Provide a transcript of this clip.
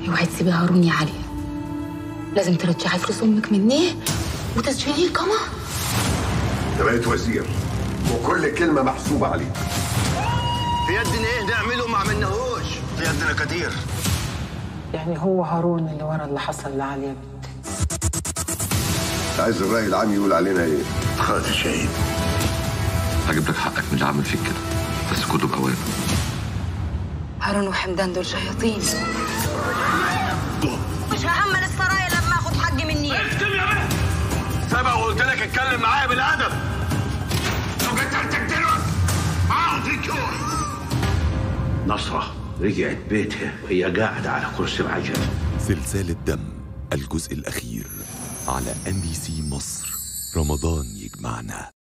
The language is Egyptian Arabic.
اوعي تسيبي هارون يا علي لازم ترجعي فلوس امك مني وتسجليه كمان انت بقيت وزير وكل كلمه محسوبه عليك في يدنا ايه نعمله ما عملناهوش في يدنا كتير يعني هو هارون اللي ورا اللي حصل لعليا بنتي عايز الراي العام يقول علينا ايه خاطر شهيد هجيب لك حقك من اللي عمل فيك كده بس كله بأوان هارون وحمدان دول شياطين مش هأمن السرايا لما اخد حقي مني سبق وقلت لك اتكلم معايا بالادب لو قتلتك دلوقتي معاهم فيك نصرة رجعت بيتها وهي قاعدة على كرسي العجل سلسال الدم الجزء الأخير على ام بي سي مصر رمضان يجمعنا